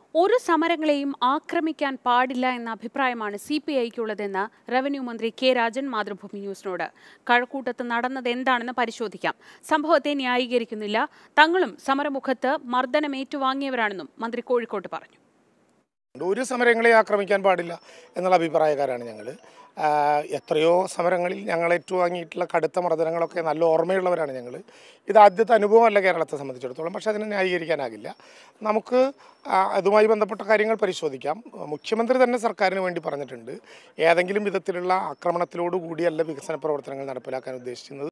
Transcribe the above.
ഒരു സമരങ്ങളെയും ആക്രമിക്കാൻ പാടില്ല എന്ന അഭിപ്രായമാണ് സി പി ഐക്കുള്ളതെന്ന് റവന്യൂ മന്ത്രി കെ രാജൻ മാതൃഭൂമി ന്യൂസിനോട് കഴക്കൂട്ടത്ത് നടന്നത് എന്താണെന്ന് പരിശോധിക്കാം സംഭവത്തെ ന്യായീകരിക്കുന്നില്ല തങ്ങളും സമരമുഖത്ത് മർദ്ദനം ഏറ്റുവാങ്ങിയവരാണെന്നും മന്ത്രി കോഴിക്കോട്ട് പറഞ്ഞു ഒരു സമരങ്ങളെ ആക്രമിക്കാൻ പാടില്ല എന്നുള്ള അഭിപ്രായക്കാരാണ് ഞങ്ങൾ എത്രയോ സമരങ്ങളിൽ ഞങ്ങൾ ഏറ്റുവാങ്ങിയിട്ടുള്ള കടുത്ത മർദ്ദനങ്ങളൊക്കെ നല്ല ഓർമ്മയുള്ളവരാണ് ഞങ്ങൾ ഇത് ആദ്യത്തെ അനുഭവമല്ല കേരളത്തെ സംബന്ധിച്ചിടത്തോളം പക്ഷേ അതിനെ ന്യായീകരിക്കാനാകില്ല നമുക്ക് ആ, അതുമായി ബന്ധപ്പെട്ട കാര്യങ്ങൾ പരിശോധിക്കാം മുഖ്യമന്ത്രി തന്നെ സർക്കാരിന് വേണ്ടി പറഞ്ഞിട്ടുണ്ട് ഏതെങ്കിലും വിധത്തിലുള്ള ആക്രമണത്തിലോടുകൂടിയല്ല വികസന പ്രവർത്തനങ്ങൾ നടപ്പിലാക്കാൻ ഉദ്ദേശിക്കുന്നത്